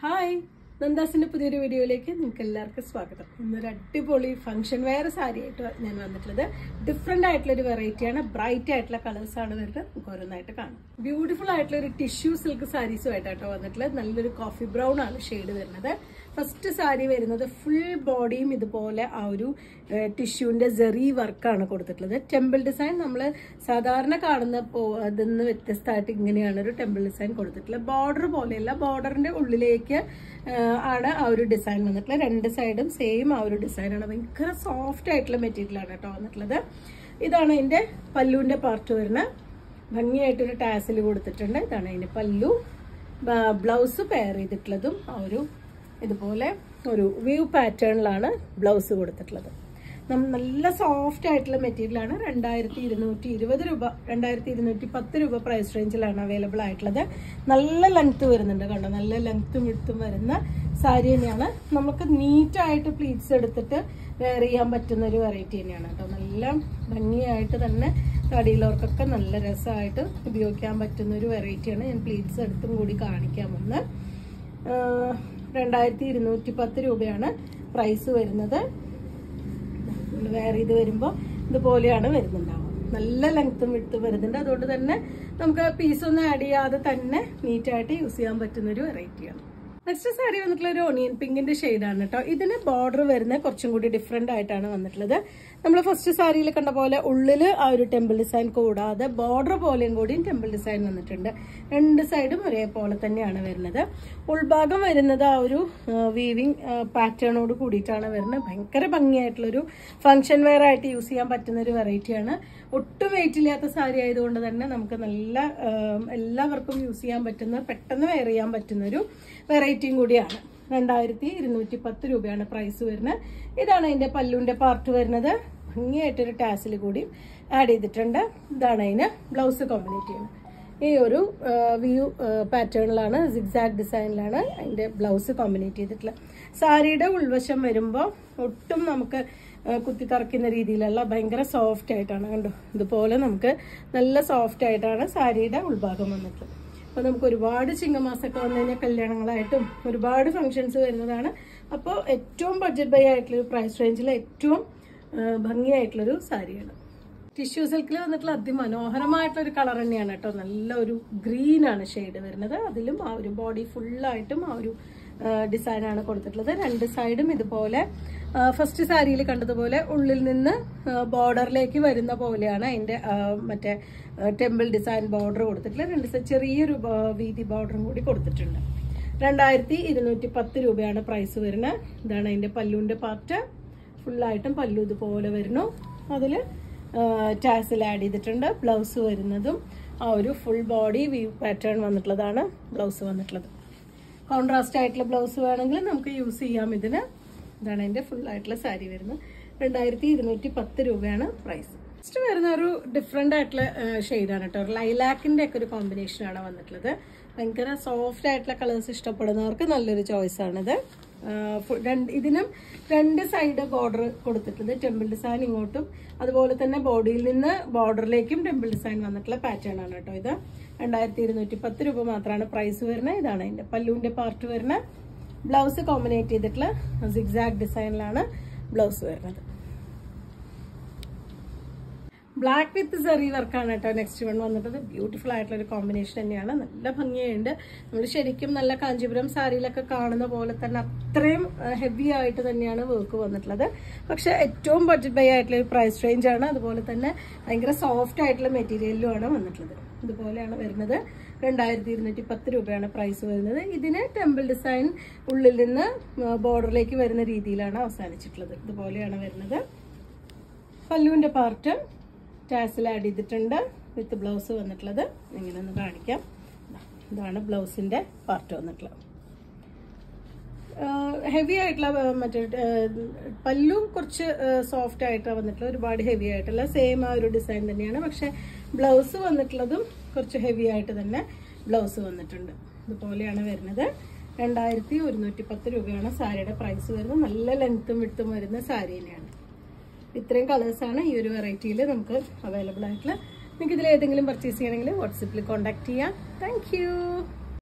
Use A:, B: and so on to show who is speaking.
A: hi നന്ദാസിന്റെ പുതിയൊരു വീഡിയോയിലേക്ക് നിങ്ങൾക്ക് എല്ലാവർക്കും സ്വാഗതം ഇന്നൊരു അടിപൊളി ഫംഗ്ഷൻ വെയർ സാരി ആയിട്ട് ഞാൻ വന്നിട്ടുള്ളത് ഡിഫറെന്റ് ആയിട്ടുള്ള ഒരു വെറൈറ്റിയാണ് ബ്രൈറ്റ് ആയിട്ടുള്ള കളേഴ്സ് ആണ് വരുന്നത് നമുക്ക് ഓരോന്നായിട്ട് കാണാം ബ്യൂട്ടിഫുൾ ആയിട്ടുള്ള ഒരു ടിഷ്യൂ സിൽക്ക് സാരീസുമായിട്ടാട്ടോ വന്നിട്ടുള്ളത് നല്ലൊരു കോഫി ബ്രൗൺ ആണ് ഷെയ്ഡ് വരുന്നത് ഫസ്റ്റ് സാരി വരുന്നത് ഫുൾ ബോഡിയും ഇതുപോലെ ആ ഒരു ടിഷ്യൂവിന്റെ ജെറി വർക്കാണ് കൊടുത്തിട്ടുള്ളത് ടെമ്പിൾ ഡിസൈൻ നമ്മൾ സാധാരണ കാണുന്ന പോ- അതിന്ന് വ്യത്യസ്തമായിട്ട് ഇങ്ങനെയാണ് ഒരു ടെമ്പിൾ ഡിസൈൻ കൊടുത്തിട്ടുള്ളത് ബോർഡർ പോലെയല്ല ബോർഡറിന്റെ ഉള്ളിലേക്ക് ആ, ആണ് ആ ഒരു ഡിസൈൻ വന്നിട്ടുള്ളത് രണ്ട് സൈഡും സെയിം ആ ഒരു ഡിസൈനാണ് ഭയങ്കര സോഫ്റ്റ് ആയിട്ടുള്ള മെറ്റീരിയൽ ആണ് കേട്ടോ വന്നിട്ടുള്ളത് ഇതാണ് ഇതിന്റെ പല്ലുവിന്റെ പാർട്ട് വരുന്നത് ഭംഗിയായിട്ടൊരു ടാസിൽ കൊടുത്തിട്ടുണ്ട് ഇതാണ് അതിന്റെ പല്ലു ബ്ലൗസ് പെയർ ചെയ്തിട്ടുള്ളതും ആ ഒരു ഇതുപോലെ ഒരു വ്യൂ പാറ്റേണിലാണ് ബ്ലൗസ് കൊടുത്തിട്ടുള്ളത് നം- നല്ല സോഫ്റ്റ് ആയിട്ടുള്ള മെറ്റീരിയൽ ആണ് രണ്ടായിരത്തി ഇരുന്നൂറ്റി ഇരുപത് രൂപ രണ്ടായിരത്തി ഇരുന്നൂറ്റി പത്ത് രൂപ പ്രൈസ് റേഞ്ചിലാണ് അവൈലബിൾ ആയിട്ടുള്ളത് നല്ല ലെങ്ത് വരുന്നുണ്ട് കണ്ടോ നല്ല ലെങ്ത്തും വിടുത്തും വരുന്ന സാരി തന്നെയാണ് നമുക്ക് നീറ്റായിട്ട് പ്ലീറ്റ്സ് എടുത്തിട്ട് വെയർ ചെയ്യാൻ പറ്റുന്ന ഒരു വെറൈറ്റി തന്നെയാണ് കേട്ടോ നല്ല ഭംഗിയായിട്ട് തന്നെ തടിയിലോർക്കൊക്കെ നല്ല രസമായിട്ട് ഉപയോഗിക്കാൻ പറ്റുന്ന ഒരു വെറൈറ്റിയാണ് ഞാൻ പ്ലീറ്റ്സ് എടുത്തും കൂടി കാണിക്കാൻ വന്ന് രണ്ടായിരത്തി ഇരുന്നൂറ്റി പത്ത് രൂപയാണ് പ്രൈസ് വരുന്നത് വെയർ ചെയ്ത് വരുമ്പോൾ ഇതുപോലെയാണ് വരുന്നുണ്ടാവുക നല്ല ലെങ്ത്തും വിട്ടും വരുന്നുണ്ട് അതുകൊണ്ട് തന്നെ നമുക്ക് പീസൊന്നും ആഡ് ചെയ്യാതെ തന്നെ നീറ്റായിട്ട് യൂസ് ചെയ്യാൻ പറ്റുന്ന ഒരു വെറൈറ്റിയാണ് നെക്സ്റ്റ് സാരി വന്നിട്ടുള്ള ഒരു ഒണിയൻ പിങ്കിന്റെ ഷെയ്ഡാണ് കേട്ടോ ഇതിന് ബോർഡർ വരുന്ന കുറച്ചും കൂടി ഡിഫറെന്റ് ആയിട്ടാണ് വന്നിട്ടുള്ളത് നമ്മൾ ഫസ്റ്റ് സാരിയിൽ കണ്ട പോലെ ഉള്ളില് ആ ഒരു ടെമ്പിൾ ഡിസൈൻ കൂടാതെ ബോർഡർ പോലെയും കൂടിയും ടെമ്പിൾ ഡിസൈൻ വന്നിട്ടുണ്ട് രണ്ട് സൈഡും ഒരേപോലെ തന്നെയാണ് വരുന്നത് ഉൾഭാഗം വരുന്നത് ആ ഒരു വീവിങ് പാറ്റേണോട് കൂടിയിട്ടാണ് വരുന്നത് ഭയങ്കര ഭംഗിയായിട്ടുള്ളൊരു ഫംഗ്ഷൻ വെയർ ആയിട്ട് യൂസ് ചെയ്യാൻ പറ്റുന്ന ഒരു വെറൈറ്റിയാണ് ഒട്ടും വെയിറ്റ് ഇല്ലാത്ത സാരി ആയതുകൊണ്ട് തന്നെ നമുക്ക് നല്ല ആ, എല്ലാവർക്കും യൂസ് ചെയ്യാൻ പറ്റുന്ന പെട്ടെന്ന് വെയർ ചെയ്യാൻ പറ്റുന്ന ഒരു വെറൈറ്റിയും കൂടിയാണ് രണ്ടായിരത്തി ഇരുന്നൂറ്റി പത്ത് രൂപയാണ് പ്രൈസ് വരുന്നത് ഇതാണ് അതിന്റെ പല്ലുവിന്റെ പാർട്ട് വരുന്നത് ഭംഗിയായിട്ടൊരു ടാസിൽ കൂടി ആഡ് ചെയ്തിട്ടുണ്ട് ഇതാണ് അതിന് ബ്ലൗസ് കോമ്പിനേറ്റ് ചെയ്യുന്നത് ഈ ഒരു വ്യൂ പാറ്റേണിലാണ് സിഗ്സാഗ് ഡിസൈനിലാണ് അതിന്റെ ബ്ലൗസ് കോമ്പിനേറ്റ് ചെയ്തിട്ടുള്ളത് സാരിയുടെ ഉൾവശം വരുമ്പോൾ ഒട്ടും നമുക്ക് ആ, കുത്തി തറക്കുന്ന രീതിയിലല്ല ഭയങ്കര സോഫ്റ്റ് ആയിട്ടാണ് കണ്ടോ ഇതുപോലെ നമുക്ക് നല്ല സോഫ്റ്റ് ആയിട്ടാണ് സാരിയുടെ ഉൾഭാഗം വന്നിട്ടുള്ളത് അപ്പോൾ നമുക്ക് ഒരുപാട് ചിങ്ങമാസമൊക്കെ വന്നു കഴിഞ്ഞാൽ കല്യാണങ്ങളായിട്ടും ഒരുപാട് ഫങ്ഷൻസ് വരുന്നതാണ് അപ്പോൾ ഏറ്റവും ബഡ്ജറ്റ് ബൈ ആയിട്ടുള്ള ഒരു പ്രൈസ് റേഞ്ചിൽ ഏറ്റവും ആ, ഭംഗിയായിട്ടുള്ളൊരു സാരിയാണ് ടിഷ്യൂ സിൽക്കിൽ വന്നിട്ടുള്ള അതിമനോഹരമായിട്ടുള്ള ഒരു കളർ തന്നെയാണ് കേട്ടോ നല്ല ഒരു ഗ്രീൻ ആണ് ഷെയ്ഡ് വരുന്നത് അതിലും ആ ഒരു ബോഡി ഫുള്ളായിട്ടും ആ ഒരു ഡിസൈൻ ആണ് കൊടുത്തിട്ടുള്ളത് രണ്ട് സൈഡും ഇതുപോലെ ഫസ്റ്റ് സാരിയിൽ കണ്ടതുപോലെ ഉള്ളിൽ നിന്ന് ബോർഡറിലേക്ക് വരുന്ന പോലെയാണ് അതിന്റെ ആ, മറ്റേ ടെമ്പിൾ ഡിസൈൻ ബോർഡർ കൊടുത്തിട്ടുള്ളത് രണ്ട് സൈഡ് ചെറിയൊരു ബോ- വീതി ബോർഡറും കൂടി കൊടുത്തിട്ടുണ്ട് രണ്ടായിരത്തി ഇരുന്നൂറ്റി പത്ത് രൂപയാണ് പ്രൈസ് വരുന്നത് ഇതാണ് അതിന്റെ പല്ലുവിന്റെ പാർട്ട് ഫുള്ളായിട്ടും പല്ലു ഇതുപോലെ വരുന്നു അതിൽ ടാസിൽ ആഡ് ചെയ്തിട്ടുണ്ട് ബ്ലൗസ് വരുന്നതും ആ ഒരു ഫുൾ ബോഡി വ്യൂ പാറ്റേൺ വന്നിട്ടുള്ളതാണ് ബ്ലൗസ് വന്നിട്ടുള്ളത് കോൺട്രാസ്റ്റ് ആയിട്ടുള്ള ബ്ലൗസ് വേണമെങ്കിൽ നമുക്ക് യൂസ് ചെയ്യാം ഇതിന് ഇതാണ് അതിന്റെ ഫുൾ ആയിട്ടുള്ള സാരി വരുന്നത് രണ്ടായിരത്തി ഇരുന്നൂറ്റി പത്ത് രൂപയാണ് പ്രൈസ് നെക്സ്റ്റ് വരുന്ന ഒരു ഡിഫറെന്റ് ആയിട്ടുള്ള ഷെയ്ഡാണ് കേട്ടോ ലൈലാക്കിന്റെ ഒക്കെ ഒരു കോമ്പിനേഷൻ ആണ് വന്നിട്ടുള്ളത് ഭയങ്കര സോഫ്റ്റ് ആയിട്ടുള്ള കളേഴ്സ് ഇഷ്ടപ്പെടുന്നവർക്ക് നല്ലൊരു ചോയ്സ് ആണിത് ആഹ് ഫു- രണ്ട് ഇതിനും രണ്ട് സൈഡ് ബോർഡർ കൊടുത്തിട്ടുണ്ട് ടെമ്പിൾ ഡിസൈൻ ഇങ്ങോട്ടും അതുപോലെ തന്നെ ബോഡിയിൽ നിന്ന് ബോർഡറിലേക്കും ടെമ്പിൾ ഡിസൈൻ വന്നിട്ടുള്ള പാറ്റേൺ ആണ് കേട്ടോ ഇത് രണ്ടായിരത്തി ഇരുന്നൂറ്റി പത്ത് രൂപ മാത്രമാണ് പ്രൈസ് വരുന്നത് ഇതാണ് അതിന്റെ പല്ലുവിന്റെ പാർട്ട് വരുന്നത് ബ്ലൗസ് കോമ്പിനേറ്റ് ചെയ്തിട്ടുള്ള സിഗ്സാഗ് ഡിസൈനിലാണ് ബ്ലൗസ് വരുന്നത് ബ്ലാക്ക് വിത്ത് സെറി വർക്കാണ് കേട്ടോ നെക്സ്റ്റ് വൺ വന്നിട്ടത് ബ്യൂട്ടിഫുൾ ആയിട്ടുള്ള ഒരു കോമ്പിനേഷൻ തന്നെയാണ് നല്ല ഭംഗിയുണ്ട് നമ്മൾ ശരിക്കും നല്ല കാഞ്ചീപുരം സാരിയിലൊക്കെ കാണുന്ന പോലെ തന്നെ അത്രയും ഹെവി ആയിട്ട് തന്നെയാണ് വർക്ക് വന്നിട്ടുള്ളത് പക്ഷെ ഏറ്റവും ബഡ്ജറ്റ് ബൈ ആയിട്ടുള്ള ഒരു പ്രൈസ് റേഞ്ച് ആണ് അതുപോലെ തന്നെ ഭയങ്കര സോഫ്റ്റ് ആയിട്ടുള്ള മെറ്റീരിയലിലുമാണ് വന്നിട്ടുള്ളത് ഇതുപോലെയാണ് വരുന്നത് രണ്ടായിരത്തി ഇരുന്നൂറ്റി പത്ത് രൂപയാണ് പ്രൈസ് വരുന്നത് ഇതിന് ടെമ്പിൾ ഡിസൈൻ ഉള്ളിൽ നിന്ന് ബോർഡറിലേക്ക് വരുന്ന രീതിയിലാണ് അവസാനിച്ചിട്ടുള്ളത് ഇതുപോലെയാണ് വരുന്നത് പല്ലുവിന്റെ പാർട്ട് ടാസിൽ ആഡ് ചെയ്തിട്ടുണ്ട് വിത്ത് ബ്ലൗസ് വന്നിട്ടുള്ളത് ഇങ്ങനെ ഒന്ന് കാണിക്കാം ദാ, ഇതാണ് ബ്ലൗസിന്റെ പാർട്ട് വന്നിട്ടുള്ളത് ഹെവി ആയിട്ടുള്ള ആ, മറ്റേ ആ, പല്ലു കുറച്ച് സോഫ്റ്റ് ആയിട്ടാണ് വന്നിട്ടുള്ളത് ഒരുപാട് ഹെവി ആയിട്ടുള്ള സെയിം ആ ഒരു ഡിസൈൻ തന്നെയാണ് പക്ഷെ ബ്ലൗസ് വന്നിട്ടുള്ളതും കുറച്ച് ഹെവി ആയിട്ട് തന്നെ ബ്ലൗസ് വന്നിട്ടുണ്ട് ഇതുപോലെയാണ് വരുന്നത് രണ്ടായിരത്തി ഒരുന്നൂറ്റി പത്ത് രൂപയാണ് സാരിയുടെ പ്രൈസ് വരുന്നത് നല്ല ലെങ്ത്തും വിട്ടും വരുന്ന സാരി തന്നെയാണ് ഇത്രയും കളേഴ്സാണ് ഈ ഒരു വെറൈറ്റിയിൽ നമുക്ക് അവൈലബിൾ ആയിട്ടുള്ള നിങ്ങൾക്ക് ഇതിൽ ഏതെങ്കിലും പർച്ചേസ് ചെയ്യണമെങ്കിൽ വാട്സപ്പിൽ കോൺടാക്ട് ചെയ്യാം താങ്ക്